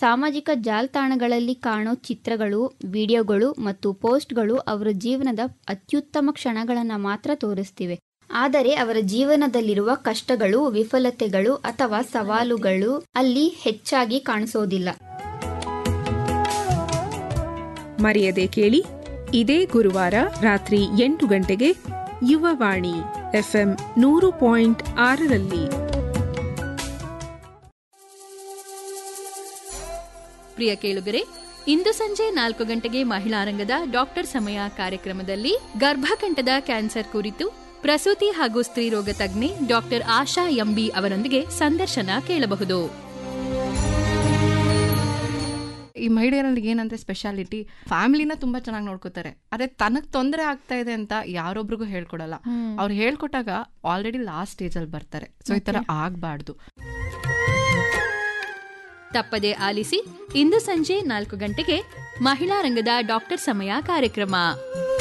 ಸಾಮಾಜಿಕ ಜಾಲತಾಣಗಳಲ್ಲಿ ಕಾಣೋ ಚಿತ್ರಗಳು ವಿಡಿಯೋಗಳು ಮತ್ತು ಪೋಸ್ಟ್ಗಳು ಅವರ ಜೀವನದ ಅತ್ಯುತ್ತಮ ಕ್ಷಣಗಳನ್ನು ಮಾತ್ರ ತೋರಿಸ್ತಿವೆ ಆದರೆ ಅವರ ಜೀವನದಲ್ಲಿರುವ ಕಷ್ಟಗಳು ವಿಫಲತೆಗಳು ಅಥವಾ ಸವಾಲುಗಳು ಅಲ್ಲಿ ಹೆಚ್ಚಾಗಿ ಕಾಣಿಸೋದಿಲ್ಲ ಮರೆಯದೆ ಕೇಳಿ ಇದೇ ಗುರುವಾರ ರಾತ್ರಿ ಎಂಟು ಗಂಟೆಗೆ ಯುವವಾಣಿ ಎಫ್ಎಂ ನೂರು ಪಾಯಿಂಟ್ ಆರರಲ್ಲಿ ಪ್ರಿಯ ಕೇಳುಗರೆ ಇಂದು ಸಂಜೆ ನಾಲ್ಕು ಗಂಟೆಗೆ ಮಹಿಳಾ ರಂಗದ ಡಾಕ್ಟರ್ ಸಮಯ ಕಾರ್ಯಕ್ರಮದಲ್ಲಿ ಗರ್ಭಕಂಠದ ಕ್ಯಾನ್ಸರ್ ಕುರಿತು ಪ್ರಸೂತಿ ಹಾಗೂ ಸ್ತ್ರೀರೋಗ ತಜ್ಞೆ ಡಾಕ್ಟರ್ ಆಶಾ ಎಂಬಿ ಅವರೊಂದಿಗೆ ಸಂದರ್ಶನ ಕೇಳಬಹುದು ಈ ಮಹಿಳೆಯರಲ್ಲಿ ಏನಂದ್ರೆ ಸ್ಪೆಷಾಲಿಟಿ ಫ್ಯಾಮಿಲಿನ ತುಂಬಾ ಚೆನ್ನಾಗಿ ನೋಡ್ಕೋತಾರೆ ಆದ್ರೆ ತನಗ್ ತೊಂದರೆ ಆಗ್ತಾ ಇದೆ ಅಂತ ಯಾರೊಬ್ರಿಗೂ ಹೇಳ್ಕೊಡಲ್ಲ ಅವ್ರು ಹೇಳ್ಕೊಟ್ಟಾಗ ಆಲ್ರೆಡಿ ಲಾಸ್ಟ್ ಸ್ಟೇಜ್ ಅಲ್ಲಿ ಬರ್ತಾರೆ ಸೊ ಈ ತರ ಆಗ್ಬಾರ್ದು ತಪ್ಪದೆ ಆಲಿಸಿ ಇಂದು ಸಂಜೆ ನಾಲ್ಕು ಗಂಟೆಗೆ ಮಹಿಳಾ ರಂಗದ ಡಾಕ್ಟರ್ ಸಮಯ ಕಾರ್ಯಕ್ರಮ